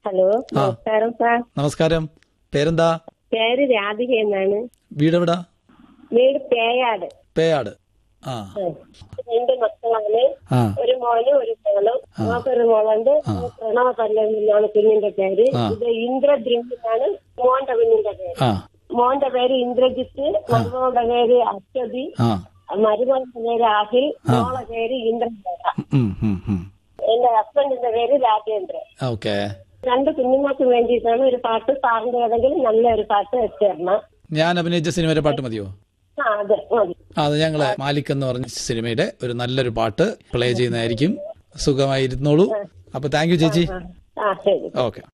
Hello നമസ്കാരം sir നമസ്കാരം പേരെന്താ പേര് രാധിക എന്നാണ് വീടെവിടാ വീട് പേയാട് പേയാട് ആ ഉം. രണ്ട് മക്കളാണ് ആ ഒരു മോനും ഒരു മോളും മോക്കൊരു മോളുണ്ട് പ്രണവ പല്ലവി എന്നാണ് കുഞ്ഞിന്റെ പേര് ആ. ഇത് ഇന്ദ്രദ്രിംഗ് എന്നാണ് മോന്റെ കുഞ്ഞിന്റെ പേര് ആ മോന്റെ പേര് ഇന്ദ്രജിത്ത് മരുമോളുടെ പേര് അശ്വതി ആ മരുമോളുടെ പേര് അഖിൽ മോളെ പേര് ഇന്ദ്രജേഖ ഉം, ഉം, ഉം. എന്റെ ഹസ്ബൻഡിന്റെ പേര് രാജേന്ദ്രൻ ഓക്കെ രണ്ട് കുഞ്ഞുങ്ങൾക്ക് വേണ്ടിയിട്ടാണ് ഒരു പാട്ട് സാറിന്റെ ഏതെങ്കിലും നല്ലൊരു പാട്ട് എത്തിരണം ഞാൻ അഭിനയിച്ച സിനിമയുടെ പാട്ട് മതിയോ ആ അതെ മതി ആ, അത് ഞങ്ങള് മാലിക് എന്ന് പറഞ്ഞ സിനിമയുടെ ഒരു നല്ലൊരു പാട്ട് പ്ലേ ചെയ്യുന്നതായിരിക്കും സുഖമായിരുന്നോളൂ അപ്പൊ താങ്ക് യു ചേച്ചി ആ ശരി ഓക്കെ